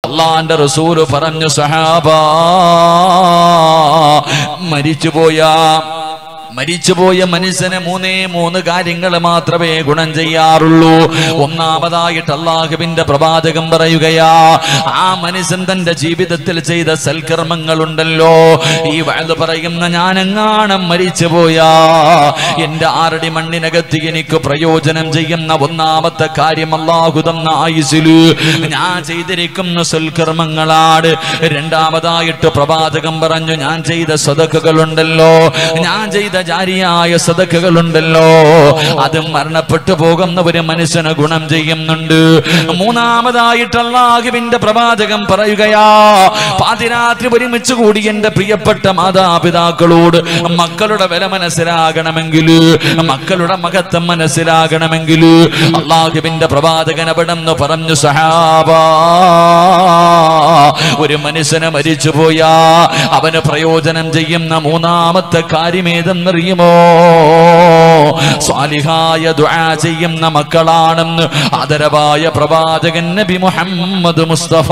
അള്ളാന്റെ റസൂല് പറഞ്ഞു സഹാബാ മരിച്ചുപോയ മരിച്ചുപോയ മനുഷ്യന് മൂന്നേ മൂന്ന് കാര്യങ്ങൾ മാത്രമേ ഗുണം ചെയ്യാറുള്ളൂ ഒന്നാമതായിട്ട് അള്ളാഹുവിന്റെ പ്രവാചകം പറയുകയാ ആ മനുഷ്യൻ തന്റെ ജീവിതത്തിൽ ചെയ്ത സൽക്കർമ്മങ്ങളുണ്ടല്ലോ ഈ വയത് പറയുന്ന ഞാനെങ്ങാണം മരിച്ചുപോയാ എന്റെ ആറടി മണ്ണിനകത്ത് എനിക്ക് പ്രയോജനം ചെയ്യുന്ന ഒന്നാമത്തെ കാര്യം അള്ളാഹു തന്ന ആയുസില് ഞാൻ ചെയ്തിരിക്കുന്ന സൽക്കർമ്മങ്ങളാണ് രണ്ടാമതായിട്ട് പ്രവാചകം പറഞ്ഞു ഞാൻ ചെയ്ത സദക്കുകളുണ്ടല്ലോ ഞാൻ ചെയ്ത ജാരിയായ സദക്കുകളുണ്ടല്ലോ അത് മരണപ്പെട്ടു പോകുന്ന ഒരു മനുഷ്യന് ഗുണം ചെയ്യുന്നുണ്ട് മൂന്നാമതായിട്ട് അള്ളാഹുവിന്റെ പ്രവാചകം പറയുകയാ പാതിരാത്രി ഒരുമിച്ച് കൂടി എന്റെ പ്രിയപ്പെട്ട മാതാപിതാക്കളോട് മക്കളുടെ വില മനസ്സിലാകണമെങ്കിൽ മക്കളുടെ മഹത്വം മനസ്സിലാകണമെങ്കിൽ അള്ളാഹുവിന്റെ പ്രവാചകൻ അവിടെ നിന്ന് പറഞ്ഞു സഹാബാ ഒരു മനുഷ്യന് മരിച്ചുപോയാ അവന് പ്രയോജനം ചെയ്യുന്ന മൂന്നാമത്തെ കാര്യം ഏതെന്നറിയുമോ സ്വാലിഹായ ദുആ ചെയ്യുന്ന മക്കളാണെന്ന് ആദരവായ പ്രവാചകൻ നബി മുഹമ്മദ് മുസ്തഫ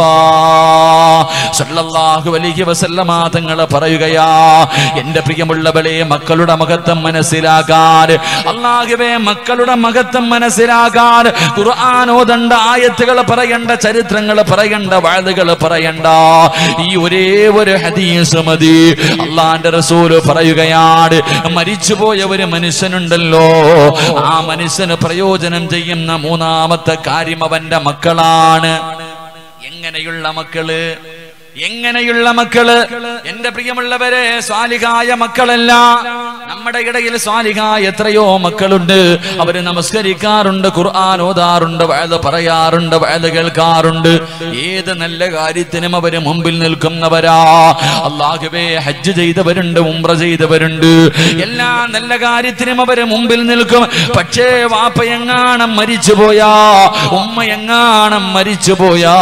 സല്ലല്ലാഹു അലൈഹി വസല്ലമ തങ്ങൾ പറയുകയാ എന്റെ പ്രിയമുള്ളവളെ മക്കളുടെ മഹത്വം മനസ്സിലാക്കാൻ അള്ളാഹുവേ മക്കളുടെ മഹത്വം മനസ്സിലാക്കാൻ ഖുർആൻ ഓതണ്ട ആയത്തുകൾ പറയണ്ട ചരിത്രങ്ങൾ പറയണ്ട വാഴുകൾ പറയണ്ട ഈ ഒരേ ഒരു ഹദീസ് മതി അള്ളാന്റെ റസൂല് പറയുകയാണ് മരിച്ചുപോയ ഒരു മനുഷ്യനുണ്ടല്ലോ ആ മനുഷ്യന് പ്രയോജനം ചെയ്യുന്ന മൂന്നാമത്തെ കാര്യം അവന്റെ മക്കളാണ് എങ്ങനെയുള്ള മക്കള് എങ്ങനെയുള്ള മക്കള് എന്റെ പ്രിയമുള്ളവരെ സ്വാലികായ മക്കളല്ല നമ്മുടെ ഇടയിൽ സ്വാലികായ എത്രയോ മക്കളുണ്ട് അവര് നമസ്കരിക്കാറുണ്ട് ഖുർആൻ ഓതാറുണ്ട് വയത് പറയാറുണ്ട് വയത് കേൾക്കാറുണ്ട് ഏത് നല്ല കാര്യത്തിനും അവര് മുമ്പിൽ നിൽക്കുന്നവരാ അള്ളാഹുവേ ഹജ്ജ് ചെയ്തവരുണ്ട് ഉംറ ചെയ്തവരുണ്ട് എല്ലാ നല്ല കാര്യത്തിനും അവര് മുമ്പിൽ നിൽക്കും പക്ഷേ വാപ്പയെങ്ങാണം മരിച്ചുപോയാ ഉമ്മയെങ്ങാണം മരിച്ചുപോയാ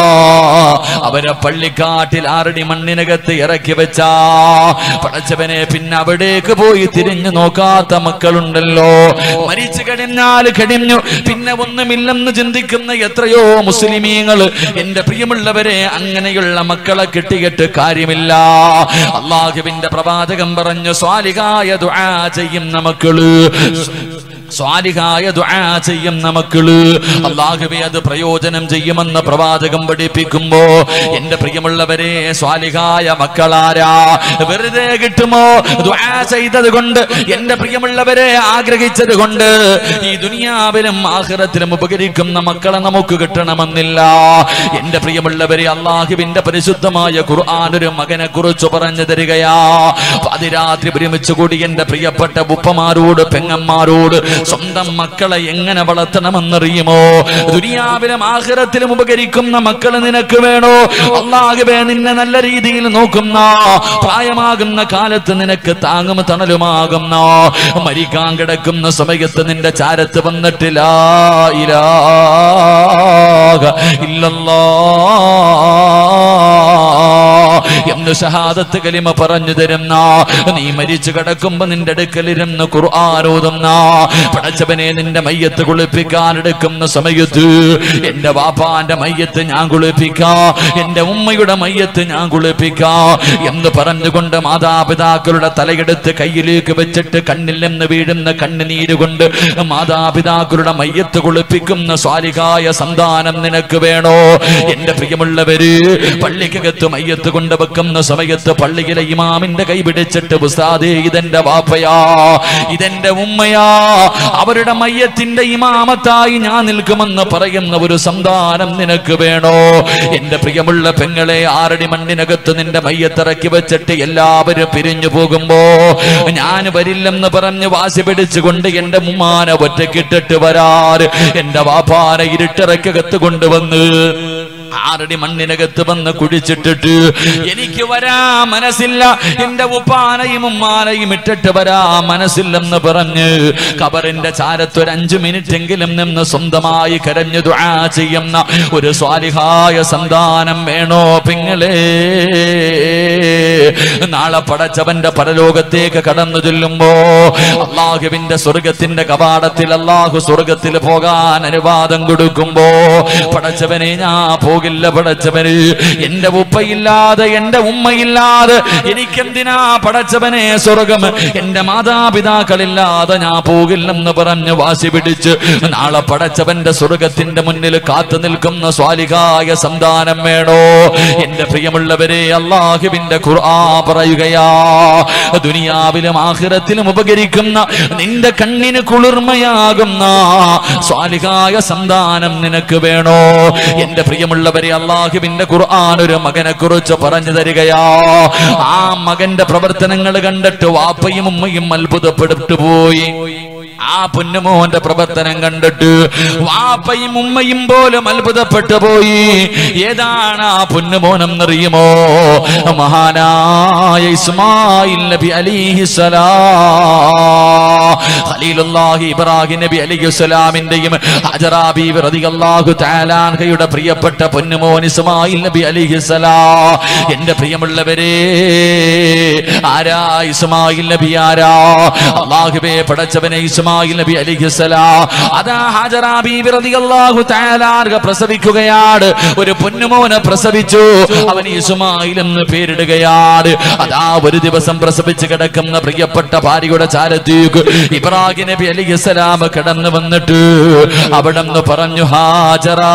അവരെ പള്ളിക്കാട്ടിൽ ആറടി മണ്ണിനകത്ത് ഇറക്കി വെച്ചാ പടച്ചവനെ പിന്നെ അവിടേക്ക് പോയി തിരിഞ്ഞു നോക്കാത്ത മക്കളുണ്ടല്ലോ മരിച്ചു കഴിഞ്ഞാൽ കഴിഞ്ഞു പിന്നെ ഒന്നുമില്ലെന്ന് ചിന്തിക്കുന്ന എത്രയോ മുസ്ലിമീങ്ങൾ എന്റെ പ്രിയമുള്ളവരെ അങ്ങനെയുള്ള മക്കളെ കിട്ടിയിട്ട് കാര്യമില്ല അള്ളാഹുവിന്റെ പ്രവാചകം പറഞ്ഞു സ്വാലികായ ദുആ ചെയ്യുന്ന മക്കള് സ്വാലിഹായ ദുആ ചെയ്യുന്ന മക്കള് അള്ളാഹുവെ അത് പ്രയോജനം ചെയ്യുമെന്ന് പ്രവാചകം പഠിപ്പിക്കുമ്പോ എന്റെ പ്രിയമുള്ളവരെ സ്വാലിഹായ മക്കളാരാ വെറുതെ കിട്ടുമോ ദുആ ചെയ്തത് കൊണ്ട് എന്റെ പ്രിയമുള്ളവരെ ആഗ്രഹിച്ചത് കൊണ്ട് ഈ ദുനിയാവിലും ആഖിറത്തിലും ഉപകരിക്കുന്ന മക്കളെ നമുക്ക് കിട്ടണമെന്നില്ല എന്റെ പ്രിയമുള്ളവരെ അള്ളാഹുവിന്റെ പരിശുദ്ധമായ ഖുർആൻ ഒരു മകനെ കുറിച്ച് പറഞ്ഞു തരികയാ പാതിരാത്രി ഒരുമിച്ച് കൂടി എന്റെ പ്രിയപ്പെട്ട ഉപ്പമാരോട് പെങ്ങന്മാരോട് സ്വന്തം മക്കളെ എങ്ങനെ വളർത്തണമെന്നറിയുമോ ദുനിയാവിലും ആഖിറത്തിലും ഉപകരിക്കുന്ന മക്കള് നിനക്ക് വേണോ അള്ളാഹുവേ നിന്നെ നല്ല രീതിയിൽ നോക്കുന്ന പ്രായമാകുന്ന കാലത്ത് നിനക്ക് താങ്ങും തണലുമാകുന്ന മരിക്കാൻ കിടക്കുന്ന സമയത്ത് നിന്റെ ചാരത്ത് വന്നിട്ടില്ല ഇല്ലല്ലോ എന്ന് ഷഹാദത്ത് കലിമ പറഞ്ഞു തരുന്ന നീ മരിച്ചു കിടക്കുമ്പോ നിന്റെ അടുക്കലിരുന്ന് ഖുർആാനോതുന്ന പടച്ചവനെ നിന്റെ മയ്യത്ത് കുളിപ്പിക്കാൻ എടുക്കുന്ന സമയത്ത് എന്റെ വാപ്പാന്റെ മയ്യത്ത് ഞാൻ കുളിപ്പിക്കാ എന്റെ ഉമ്മയുടെ മയ്യത്ത് ഞാൻ കുളിപ്പിക്കാ എന്ന് പറഞ്ഞുകൊണ്ട് മാതാപിതാക്കളുടെ തലയെടുത്ത് കയ്യിലേക്ക് വെച്ചിട്ട് കണ്ണിൽ നിന്ന് വീഴുന്ന കണ്ണുനീര് കൊണ്ട് മാതാപിതാക്കളുടെ മയ്യത്ത് കുളിപ്പിക്കുന്ന സ്വാലികായ സന്താനം നിനക്ക് വേണോ എന്റെ പ്രിയമുള്ളവര് പള്ളിക്കകത്ത് മയ്യത്ത് കൊണ്ട് വെക്കുന്ന സമയത്ത് പള്ളിയിലെ ഇമാമിന്റെ കൈ പിടിച്ചിട്ട് ഉസ്താദേ ഇതെന്റെ വാപ്പയാ ഇതെന്റെ ഉമ്മയാ അവരുടെ മയ്യത്തിന്റെ ഇമാമത്തായി ഞാൻ നിൽക്കുമെന്ന് പറയുന്ന ഒരു സന്താനം നിനക്ക് വേണോ എന്റെ പ്രിയമുള്ള പെങ്ങളെ ആറടി മണ്ണിനകത്ത് നിന്റെ മയ്യത്തിറക്കി വെച്ചിട്ട് എല്ലാവരും പിരിഞ്ഞു പോകുമ്പോ ഞാൻ വരില്ലെന്ന് പറഞ്ഞ് വാശി പിടിച്ചുകൊണ്ട് എന്റെ ഉമ്മാനെ ഒറ്റക്കിട്ടിട്ട് വരാറ് എന്റെ വാപ്പാനെ ഇരുട്ടിറക്കകത്ത് കൊണ്ടുവന്ന് ആറടി മണ്ണിനകത്ത് വന്ന് കുഴിച്ചിട്ടിട്ട് എനിക്ക് വരാ മനസ്സില്ല എന്റെ ഉപ്പാനയും ഉമ്മാനയും ഇട്ടിട്ട് വരാ മനസ്സില്ലെന്ന് പറഞ്ഞ് കബറിന്റെ ചാരത്ത് ഒരു അഞ്ചു മിനിറ്റ് എങ്കിലും നിന്ന് സ്വന്തമായി കരഞ്ഞു ദുആ ചെയ്യുന്ന ഒരു സ്വാലിഹായ സന്താനം വേണോ പിങ്ങളെ നാളെ പടച്ചവന്റെ പരലോകത്തേക്ക് കടന്നു ചെല്ലുമ്പോ അള്ളാഹുവിന്റെ സ്വർഗത്തിന്റെ കവാടത്തിൽ അള്ളാഹു സ്വർഗത്തിൽ പോകാൻ അനുവാദം കൊടുക്കുമ്പോ പടച്ചവനെ ഞാൻ പോകുക പോകില്ല പടച്ചവന് എന്റെ ഉപ്പയില്ലാതെ എന്റെ ഉമ്മയില്ലാതെ എനിക്കെന്തിനാ പടച്ചവനെ സ്വർഗം എന്റെ മാതാപിതാക്കളില്ലാതെ ഞാൻ പോകില്ലെന്ന് പറഞ്ഞ് വാശി പിടിച്ച് നാളെ പടച്ചവന്റെ സ്വർഗത്തിന്റെ മുന്നിൽ കാത്തു നിൽക്കുന്ന സ്വാലികായ സന്താനം വേണോ എന്റെ പ്രിയമുള്ളവരെ അള്ളാഹുവിന്റെ ഖുർആ പറയുകയാ ദുനിയാവിലും ആഖിറത്തിലും ഉപകരിക്കുന്ന നിന്റെ കണ്ണിന് കുളിർമയാകുന്ന സ്വാലികായ സന്താനം നിനക്ക് വേണോ എന്റെ പ്രിയമുള്ളവരെ അള്ളാഹുവിന്റെ ഖുർആൻ ഒരു മകനെ കുറിച്ച് പറഞ്ഞു തരികയാ ആ മകന്റെ പ്രവർത്തനങ്ങൾ കണ്ടിട്ട് വാപ്പയും ഉമ്മയും അത്ഭുതപ്പെട്ടു പോയി ആ പൊന്നുമോന്റെ പ്രവർത്തനം കണ്ടിട്ട് വാപ്പയും ഉമ്മയും പോലും അത്ഭുതപ്പെട്ടു പോയി ഏതാണ് ആ പൊന്നുമോനെന്നറിയുമോ മഹാനായ ഇസ്മായിൽ നബി അലിഹിസലാ ഖലീലുല്ലാഹി ഇബ്രാഹിം നബി അലിഹിസ്സലാമിന്റെയും ഹജറാ ബീവി റളിയല്ലാഹു തആലാൻഹയുടെ പ്രിയപ്പെട്ട പൊന്നുമോൻ ഇസ്മായിൽ നബി അലിഹിസലാ എന്റെ പ്രിയമുള്ളവരെ ആരാ ഇസ്മായിൽ നബി ആരാ അള്ളാഹുബേ പടച്ചവനെ ഇസ്മായിൽ നബി അലിഹിസലാ അതാ ഹാജറാ ബീവി റളിയല്ലാഹു തആലാൻഹ പ്രസവിക്കുകയാണ് ഒരു പൊന്നുമോനെ പ്രസവിച്ചു അവൻ ഇസ്മായിൽ എന്ന് പേരിടുകയാണ് അതാ ഒരു ദിവസം പ്രസവിച്ച് കിടക്കുന്ന പ്രിയപ്പെട്ട ഭാര്യയുടെ ചാരത്തേക്ക് ഇബ്രാഹിം നബി അലിഹിസലാം കിടന്നു വന്നിട്ട് അവിടെ നിന്ന് പറഞ്ഞു ഹാജറാ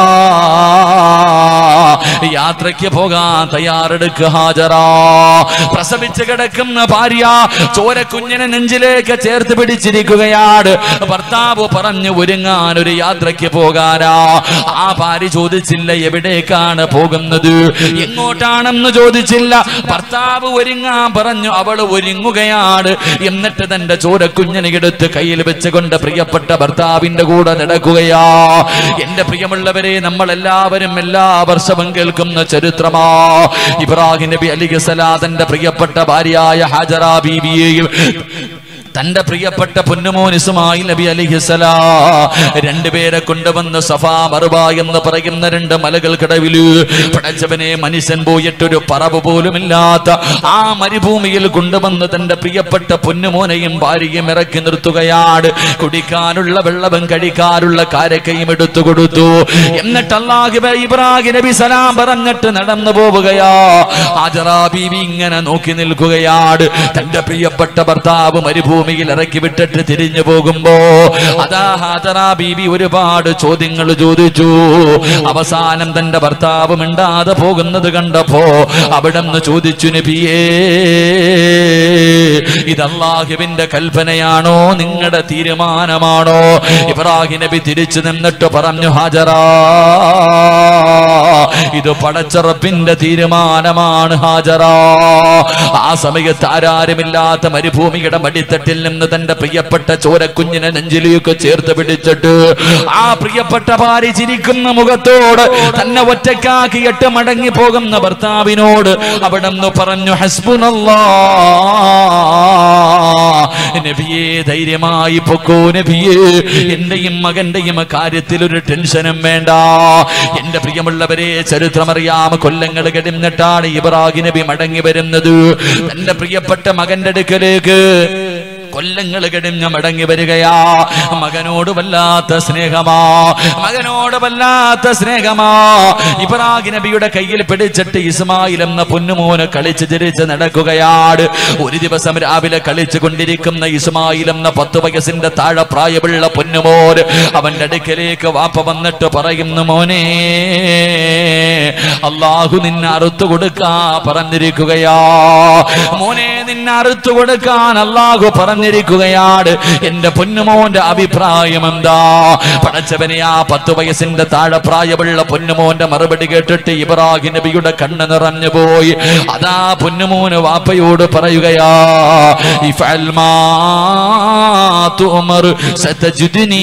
യാത്രയ്ക്ക് പോകാൻ തയ്യാറെടുക്കുക ഹാജറാ പ്രസവിച്ച് കിടക്കുന്ന ഭാര്യ ചോരക്കുഞ്ഞിനെ നെഞ്ചിലേക്ക് ചേർത്ത് പിടിച്ചിരിക്കുകയാണ് ഭർത്താവ് പറഞ്ഞു ഒരുങ്ങാൻ ഒരു യാത്രയ്ക്ക് പോകാനാ ആ ഭാര്യ ചോദിച്ചില്ല എവിടേക്കാണ് പോകുന്നത് എങ്ങോട്ടാണെന്ന് ചോദിച്ചില്ല ഭർത്താവ് ഒരുങ്ങാൻ പറഞ്ഞു അവൾ ഒരുങ്ങുകയാണ് എന്നിട്ട് തന്റെ ചോരക്കുഞ്ഞിനെ എടുത്ത് കയ്യിൽ വെച്ചുകൊണ്ട് പ്രിയപ്പെട്ട ഭർത്താവിന്റെ കൂടെ നടക്കുകയാ എന്റെ പ്രിയമുള്ളവരെ നമ്മൾ എല്ലാവരും എല്ലാ വർഷവും കേൾക്കുന്ന ചരിത്രമാ ഇബ്രാഹിം നബി അലി തന്റെ പ്രിയപ്പെട്ട ഭാര്യയായ ഹാജറ ബീവിയെയും തന്റെ പ്രിയപ്പെട്ട പൊന്നുമോൻ ഇസ്മായിൽ നബി അലിഹിസലാ രണ്ടുപേരെ കൊണ്ടുവന്ന് സഫാ മറുബ എന്ന് പറയുന്ന രണ്ട് മലകൾക്കിടവില് പടച്ചവനെ മനുഷ്യൻ പോയിട്ടൊരു പറവ് പോലുമില്ലാത്ത ആ മരുഭൂമിയിൽ കൊണ്ടുവന്ന് തന്റെ പ്രിയപ്പെട്ട പൊന്നുമോനെയും ഭാര്യയും ഇറക്കി നിർത്തുകയാണ് കുടിക്കാനുള്ള വെള്ളവും കഴിക്കാനുള്ള കാരക്കയും എടുത്തു കൊടുത്തു എന്നിട്ട് അള്ളാഹിബ ഇബ്രാഹിം നബി സലാം പറഞ്ഞിട്ട് നടന്നു പോവുകയാ ഹാജറാ ബീവി ഇങ്ങനെ നോക്കി നിൽക്കുകയാണ് തന്റെ പ്രിയപ്പെട്ട ഭർത്താവ് മരുഭൂമിയിൽ ഇറക്കി വിട്ടിട്ട് തിരിഞ്ഞു പോകുമ്പോ അതാ ഹാജറാ ബീബി ഒരുപാട് ചോദ്യങ്ങൾ ചോദിച്ചു അവസാനം തന്റെ ഭർത്താവ് മിണ്ടാതെ പോകുന്നത് കണ്ടപ്പോ അവിടെ നിന്ന് ചോദിച്ചു നബിയേ ഇത് അള്ളാഹുവിന്റെ കൽപ്പനയാണോ നിങ്ങളുടെ തീരുമാനമാണോ ഇബ്രാഹിം നബി തിരിച്ചു നിന്നിട്ട് പറഞ്ഞു ഹാജറാ ഇത് പടച്ചറപ്പിന്റെ തീരുമാനമാണ് ഹാജറാ ആ സമയത്ത് ആരാരുമില്ലാത്ത മരുഭൂമിയുടെ മടിത്തട്ടിൽ നിന്ന് തന്റെ പ്രിയപ്പെട്ട ചോരക്കുഞ്ഞിനെ നെഞ്ചിലേക്ക് ചേർത്ത് പിടിച്ചിട്ട് ആ പ്രിയപ്പെട്ട ഭാര്യ ചിരിക്കുന്ന മുഖത്തോട് തന്നെ ഒറ്റക്കാക്കിയിട്ട് മടങ്ങി പോകുന്ന ഭർത്താവിനോട് അവിടെ നിന്ന് പറഞ്ഞു ഹസ്ബുനല്ലാ നബിയെ ധൈര്യമായി പൊക്കോ നബിയെ എന്റെയും മകന്റെയും കാര്യത്തിൽ ഒരു ടെൻഷനും വേണ്ട എന്റെ പ്രിയമുള്ളവരെ ചരിത്രമറിയാമ കൊല്ലങ്ങൾ കഴിഞ്ഞിട്ടാണ് ഇബ്രാഹിം നബി മടങ്ങി വരുന്നത് തന്റെ പ്രിയപ്പെട്ട മകന്റെ അടുക്കലേക്ക് കൊല്ലങ്ങൾ കഴിഞ്ഞ് മടങ്ങി വരികയാ മകനോട് വല്ലാത്ത സ്നേഹമാ മകനോട് വല്ലാത്ത സ്നേഹമാ ഇബ്രാഹിം നബിയുടെ കയ്യിൽ പിടിച്ചിട്ട് ഇസ്മായിൽ എന്ന പൊന്നുമോന് കളിച്ച് ചിരിച്ച് നടക്കുകയാണ് ഒരു ദിവസം രാവിലെ കളിച്ചു കൊണ്ടിരിക്കുന്ന ഇസ്മായിൽ എന്ന പത്ത് വയസ്സിന്റെ താഴെ പ്രായമുള്ള പൊന്നുമോൻ അവന്റെ അടുക്കലേക്ക് വാപ്പ വന്നിട്ട് പറയുന്നു മോനെ അള്ളാഹു നിന്നെ അറുത്തു കൊടുക്കാ പറഞ്ഞിരിക്കുകയാ മോനെ നിന്നെ അറുത്തു കൊടുക്കാൻ അള്ളാഹു പറഞ്ഞിരിക്കുകയാണ് എന്റെ പൊന്നുമോന്റെ അഭിപ്രായം എന്താ പടച്ചവനെ ആ പത്ത് വയസ്സിന്റെ താഴെ പ്രായമുള്ള പൊന്നുമോന്റെ മറുപടി കേട്ടിട്ട് ഇബ്രാഹിം നബിയുടെ കണ്ണ് നിറഞ്ഞു പോയി അതാ പൊന്നുമോന് വാപ്പയോട് പറയുകയാ ഇഫഅൽ മാ തുമർ സതജിദ്നി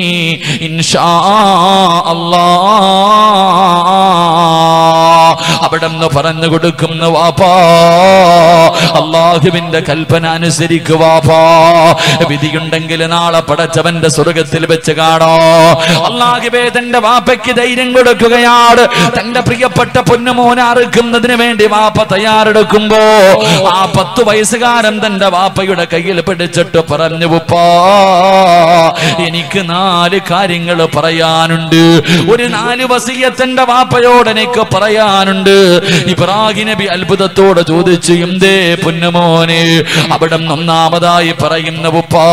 ഇൻഷാ അല്ലാഹ് അവിടെ നിന്ന് പറഞ്ഞു കൊടുക്കുന്ന വാപ്പാ അള്ളാഹുവിന്റെ കൽപ്പന അനുസരിക്കുക വാപ്പാ വിധിയുണ്ടെങ്കിൽ നാളെ പടച്ചവന്റെ സ്വർഗത്തിൽ വെച്ച് കാണോ അള്ളാഹുബേ തന്റെ വാപ്പയ്ക്ക് ധൈര്യം കൊടുക്കുകയാണ് തന്റെ പ്രിയപ്പെട്ട പൊന്നുമോനെ അറുക്കുന്നതിന് വേണ്ടി വാപ്പ തയ്യാറെടുക്കുമ്പോ ആ പത്ത് വയസ്സുകാരൻ തന്റെ വാപ്പയുടെ കയ്യിൽ പിടിച്ചിട്ട് പറഞ്ഞു ഉപ്പാ എനിക്ക് നാല് കാര്യങ്ങൾ പറയാനുണ്ട് ഒരു നാല് വസീയത്തിന്റെ വാപ്പയോട് എനിക്ക് പറയാനുണ്ട് ഇബ്രാഹിം നബി അത്ഭുതത്തോട് ചോദിച്ചു എന്തേ പൊന്നുമോനെ അവിടെ ഒന്നാമതായി പറയുന്ന ഉപ്പാ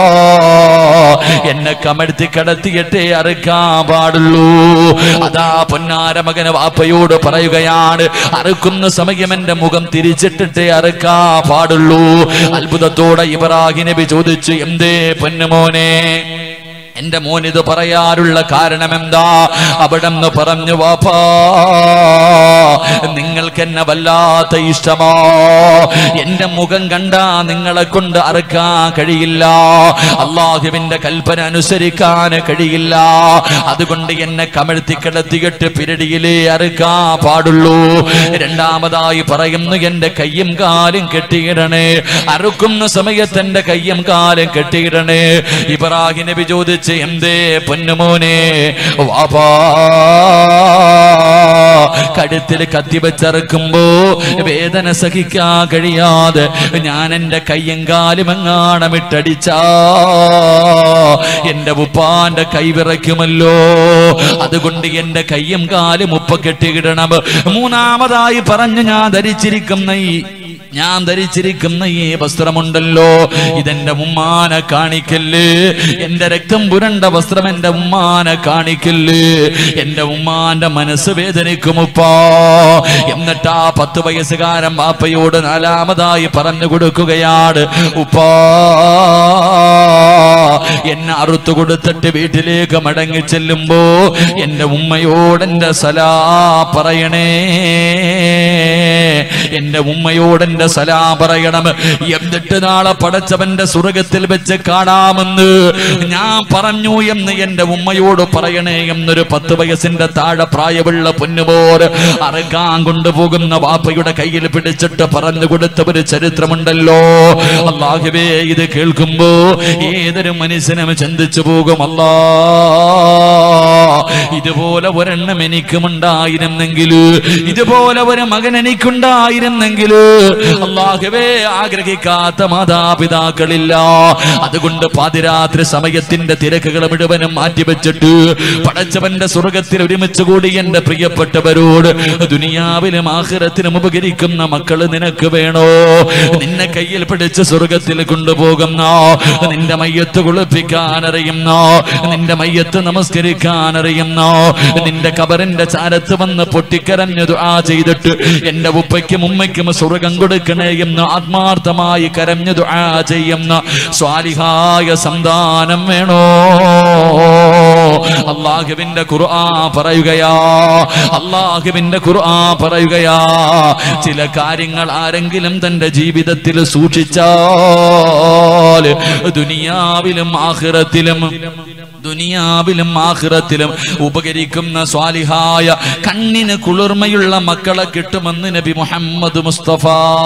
എന്നെ കമഴ്ത്തി കടത്തിയിട്ടേ അറുക്കാൻ പാടുള്ളൂ അതാ പൊന്നാര മകന് വാപ്പയോട് പറയുകയാണ് അറുക്കുന്ന സമയം എന്റെ മുഖം തിരിച്ചിട്ടിട്ടേ അറുക്കാ പാടുള്ളൂ അത്ഭുതത്തോടെ ഇബ്രാഹിം നബി ചോദിച്ചു എന്തേ പൊന്നുമോനെ എന്റെ മോൻ ഇത് പറയാനുള്ള കാരണം എന്താ അവിടെ നിന്ന് പറഞ്ഞു വാപ്പാ നിങ്ങൾക്ക് എന്നെ വല്ലാത്ത ഇഷ്ടമോ എന്റെ മുഖം കണ്ടാ നിങ്ങളെ കൊണ്ട് അറുക്കാൻ കഴിയില്ല അള്ളാഹുവിന്റെ കൽപ്പന അനുസരിക്കാൻ കഴിയില്ല അതുകൊണ്ട് എന്നെ കമഴ്ത്തി കിടത്തിയിട്ട് പിരടിയിലേ അറുക്കാൻ പാടുള്ളൂ രണ്ടാമതായി പറയുന്നു എന്റെ കയ്യും കാലും കെട്ടിയിടണേ അറുക്കുന്ന സമയത്ത് എന്റെ കയ്യും കാലും കെട്ടിയിടണേ ഇബ്രാഹിം നബി ചോദിച്ച് എന്തേ പൊന്നുമോനെ വാപ്പാ കഴുത്തിൽ കത്തി വെച്ചറക്കുമ്പോ വേദന സഹിക്കാൻ കഴിയാതെ ഞാൻ എന്റെ കയ്യും കാലും എങ്ങാണം ഇട്ടടിച്ചാ എന്റെ ഉപ്പാന്റെ കൈ വിറയ്ക്കുമല്ലോ അതുകൊണ്ട് എന്റെ കയ്യും കാലും ഉപ്പ കെട്ടിയിടണം മൂന്നാമതായി പറഞ്ഞു ഞാൻ ധരിച്ചിരിക്കുന്ന ഈ ഞാൻ ധരിച്ചിരിക്കുന്ന ഈ വസ്ത്രമുണ്ടല്ലോ ഇതെന്റെ ഉമ്മാനെ കാണിക്കല് എന്റെ രക്തം പുരണ്ട വസ്ത്രം എന്റെ ഉമ്മാനെ കാണിക്കല് എന്റെ ഉമ്മാന്റെ മനസ്സ് വേദനിക്കുമുപ്പാ എന്നിട്ട് ആ പത്ത് വയസ്സുകാരൻ ബാപ്പയോട് നാലാമതായി പറഞ്ഞു കൊടുക്കുകയാണ് ഉപ്പാ എന്നെ അറുത്തു കൊടുത്തിട്ട് വീട്ടിലേക്ക് മടങ്ങി ചെല്ലുമ്പോ എന്റെ ഉമ്മയോട് എന്റെ സലാ പറയണേ എന്റെ ഉമ്മയോട് എന്റെ സലാ പറയണം എന്നിട്ട് നാളെ പടച്ചവന്റെ സ്വർഗത്തിൽ വെച്ച് കാണാമെന്ന് ഞാൻ പറഞ്ഞു എന്ന് എന്റെ ഉമ്മയോട് പറയണേ എന്നൊരു പത്ത് വയസ്സിന്റെ താഴെ പ്രായമുള്ള പൊന്നുപോർ അറുക്കാൻ കൊണ്ടുപോകുന്ന വാപ്പയുടെ കയ്യിൽ പിടിച്ചിട്ട് പറഞ്ഞു കൊടുത്ത ഒരു ചരിത്രമുണ്ടല്ലോ അള്ളാഹുവേ ഇത് കേൾക്കുമ്പോ ഏതൊരു മനുഷ്യനും ചിന്തിച്ചു പോകും അല്ലാ ഇതുപോലെ ഒരെണ്ണം എനിക്കുമുണ്ടായിരുന്നെങ്കിൽ ഇതുപോലെ ഒരു മകൻ എനിക്കുണ്ടായിരുന്നെങ്കിൽ അള്ളാഹുവേ ആഗ്രഹിക്കാത്ത മാതാപിതാക്കളില്ല അതുകൊണ്ട് പാതിരാത്രി സമയത്തിന്റെ തിരക്കുകൾ മുഴുവനും മാറ്റിവെച്ചിട്ട് പടച്ചവന്റെ സ്വർഗത്തിൽ ഒരുമിച്ച് കൂടി എന്റെ പ്രിയപ്പെട്ടവരോട് ദുനിയാവിലും ആഹ്റത്തിലും ഉപകരിക്കുന്ന മക്കള് നിനക്ക് വേണോ നിന്നെ കയ്യിൽ പിടിച്ച് സ്വർഗത്തിൽ കൊണ്ടുപോകുന്ന നിന്റെ മയ്യത്ത് കുളിപ്പിക്കാൻ അറിയുന്ന നിന്റെ മയ്യത്ത് നമസ്കരിക്കാൻ അറിയുന്ന നിന്റെ കബറിന്റെ ചാരത്ത് വന്ന് പൊട്ടിക്കരഞ്ഞു ദുആ ചെയ്തിട്ട് എന്റെ ഉപ്പയ്ക്കും ഉമ്മയ്ക്കും സ്വർഗം കൊടുക്കണേ എന്ന് ആത്മാർത്ഥമായി കരഞ്ഞു ദുആ ചെയ്യുന്ന സ്വാലിഹായ സന്താനം വേണോ അള്ളാഹുവിന്റെ ഖുർആ പറയുകയാ അള്ളാഹുവിന്റെ ഖുർആ പറയുകയാ ചില കാര്യങ്ങൾ ആരെങ്കിലും തന്റെ ജീവിതത്തിൽ സൂക്ഷിച്ചാൽ ദുനിയാവിലും ആഖിറത്തിലും ദുനിയാവിലും ആഖിറത്തിലും ഉപകരിക്കുന്ന സ്വാലിഹായ കണ്ണിന് കുളിർമയുള്ള മക്കളെ കിട്ടുമെന്ന് നബി മുഹമ്മദ് മുസ്തഫ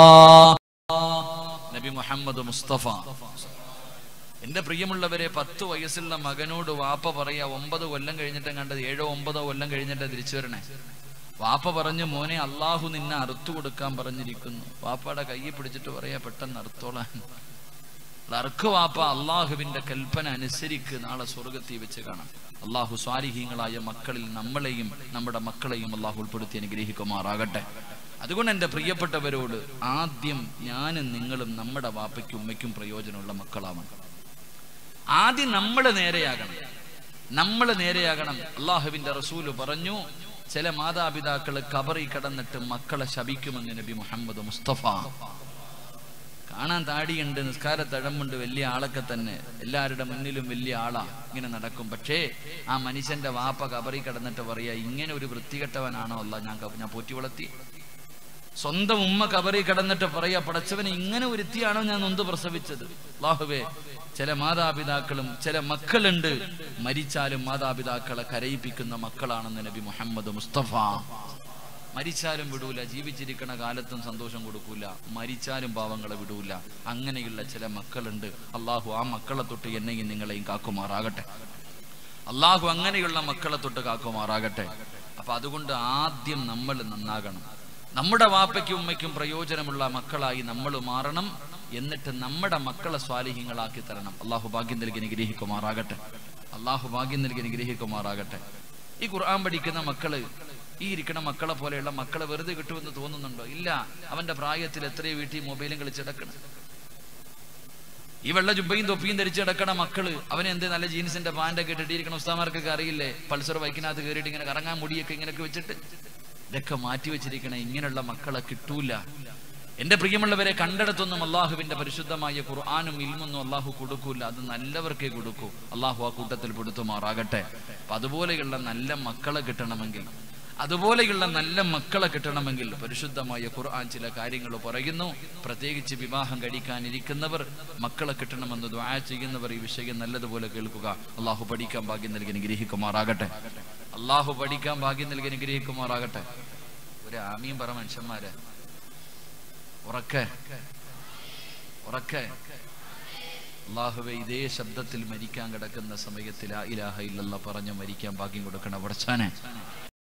നബി മുഹമ്മദ് മുസ്തഫ എന്റെ പ്രിയമുള്ളവരെ പത്ത് വയസ്സുള്ള മകനോട് വാപ്പ പറയാ ഒമ്പത് കൊല്ലം കഴിഞ്ഞിട്ട് കണ്ടത് ഏഴോ ഒമ്പതോ കൊല്ലം കഴിഞ്ഞിട്ട് തിരിച്ചു വരണേ വാപ്പ പറഞ്ഞു മോനെ അള്ളാഹു നിന്നെ അറുത്തു കൊടുക്കാൻ പറഞ്ഞിരിക്കുന്നു വാപ്പയുടെ കൈ പിടിച്ചിട്ട് പറയാ പെട്ടെന്ന് അറുത്തോളാൻ അർക്ക് വാപ്പ അള്ളാഹുവിന്റെ കൽപ്പന അനുസരിക്ക് നാളെ സ്വർഗത്തിൽ വെച്ച് കാണാം അള്ളാഹു സ്വാരിഹീങ്ങളായ മക്കളിൽ നമ്മളെയും നമ്മുടെ മക്കളെയും അള്ളാഹു ഉൾപ്പെടുത്തി അനുഗ്രഹിക്കുമാറാകട്ടെ അതുകൊണ്ട് എൻ്റെ പ്രിയപ്പെട്ടവരോട് ആദ്യം ഞാനും നിങ്ങളും നമ്മുടെ വാപ്പയ്ക്കും ഉമ്മയ്ക്കും പ്രയോജനമുള്ള മക്കളാവണം ആദ്യം നമ്മൾ നേരെയാകണം നമ്മൾ നേരെയാകണം അള്ളാഹുവിന്റെ റസൂല് പറഞ്ഞു ചില മാതാപിതാക്കൾ കബറി കടന്നിട്ട് മക്കളെ ശപിക്കുമെന്ന് നബി മുഹമ്മദ് മുസ്തഫ കാണാൻ താടിയുണ്ട് നിസ്കാര തഴമ്പുണ്ട് വലിയ ആളൊക്കെ തന്നെ എല്ലാവരുടെ മുന്നിലും വലിയ ആളാ ഇങ്ങനെ നടക്കും പക്ഷേ ആ മനുഷ്യന്റെ വാപ്പ കബറി കിടന്നിട്ട് പറയാ ഇങ്ങനെ ഒരു വൃത്തികെട്ടവനാണോ അല്ല ഞാൻ ക- ഞാൻ പോറ്റി വളർത്തി സ്വന്തം ഉമ്മ കബറി കിടന്നിട്ട് പറയാ പടച്ചവനെ ഇങ്ങനെ ഒരുത്തിയാണോ ഞാൻ നൊന്ത് പ്രസവിച്ചത് അല്ലാഹുവേ ചില മാതാപിതാക്കളും ചില മക്കളുണ്ട് മരിച്ചാലും മാതാപിതാക്കളെ കരയിപ്പിക്കുന്ന മക്കളാണെന്ന് നബി മുഹമ്മദ് മുസ്തഫ മരിച്ചാലും വിടൂല ജീവിച്ചിരിക്കണ കാലത്തും സന്തോഷം കൊടുക്കൂല മരിച്ചാലും പാവങ്ങളെ വിടൂല അങ്ങനെയുള്ള ചില മക്കളുണ്ട് അള്ളാഹു ആ മക്കളെ തൊട്ട് എന്നെയും നിങ്ങളെയും കാക്കുമാറാകട്ടെ അള്ളാഹു അങ്ങനെയുള്ള മക്കളെ തൊട്ട് കാക്കുമാറാകട്ടെ അപ്പൊ അതുകൊണ്ട് ആദ്യം നമ്മൾ നന്നാകണം നമ്മുടെ വാപ്പയ്ക്കും ഉമ്മയ്ക്കും പ്രയോജനമുള്ള മക്കളായി നമ്മൾ മാറണം എന്നിട്ട് നമ്മുടെ മക്കളെ സ്വാലിഹ്യങ്ങളാക്കി തരണം അള്ളാഹു ഭാഗ്യം നൽകി അനുഗ്രഹിക്കുമാറാകട്ടെ അള്ളാഹു ഭാഗ്യം നൽകി അനുഗ്രഹിക്കുമാറാകട്ടെ ഈ ഖുർആൻ പഠിക്കുന്ന മക്കള് ഈ ഇരിക്കുന്ന മക്കളെ പോലെയുള്ള മക്കളെ വെറുതെ കിട്ടുമെന്ന് തോന്നുന്നുണ്ടോ ഇല്ല അവന്റെ പ്രായത്തിൽ എത്രയോ വീട്ടിൽ മൊബൈലും കളിച്ചടക്കണം ഈ വെള്ള ജുബയും തൊപ്പിയും ധരിച്ച് കിടക്കണ മക്കള് അവൻ എന്ത് നല്ല ജീൻസിന്റെ പാൻ്റൊക്കെ ഇട്ടിട്ടിരിക്കണ ഉസ്താമാർക്കൊക്കെ അറിയില്ലേ പൾസർ ബൈക്കിനകത്ത് കയറിയിട്ട് ഇങ്ങനെ കറങ്ങാൻ മുടിയൊക്കെ ഇങ്ങനെയൊക്കെ വെച്ചിട്ട് ഇതൊക്കെ മാറ്റി വെച്ചിരിക്കണ ഇങ്ങനെയുള്ള മക്കളെ കിട്ടൂല എന്റെ പ്രിയമുള്ളവരെ കണ്ടിടത്തൊന്നും അള്ളാഹുവിന്റെ പരിശുദ്ധമായ ഖുർആാനും ഇൽമൊന്നും അള്ളാഹു കൊടുക്കൂല അത് നല്ലവർക്കേ കൊടുക്കൂ അള്ളാഹു ആ കൂട്ടത്തിൽ പെടുത്തുമാറാകട്ടെ അപ്പൊ അതുപോലെയുള്ള നല്ല മക്കളെ കിട്ടണമെങ്കിൽ അതുപോലെയുള്ള നല്ല മക്കളെ കിട്ടണമെങ്കിൽ പരിശുദ്ധമായ ഖുർആൻ ചില കാര്യങ്ങൾ പറയുന്നു പ്രത്യേകിച്ച് വിവാഹം കഴിക്കാനിരിക്കുന്നവർ മക്കളെ കിട്ടണമെന്ന് ദ്വാ ചെയ്യുന്നവർ ഈ വിഷയം നല്ലതുപോലെ കേൾക്കുക അള്ളാഹു പഠിക്കാൻ ഭാഗ്യം നൽകി അനുഗ്രഹിക്കുമാറാകട്ടെ അള്ളാഹു പഠിക്കാൻ ഭാഗ്യം നൽകി അനുഗ്രഹിക്കുമാറാകട്ടെ ഒരു ആമിയും പറ മനുഷ്യന്മാരെ ഉറക്കെ ഉറക്കെ അള്ളാഹുവെ ഇതേ ശബ്ദത്തിൽ മരിക്കാൻ കിടക്കുന്ന സമയത്തിൽ ആ ഇലാഹ ഇല്ലല്ല പറഞ്ഞു മരിക്കാൻ ഭാഗ്യം കൊടുക്കണം ഉടച്ചാനെ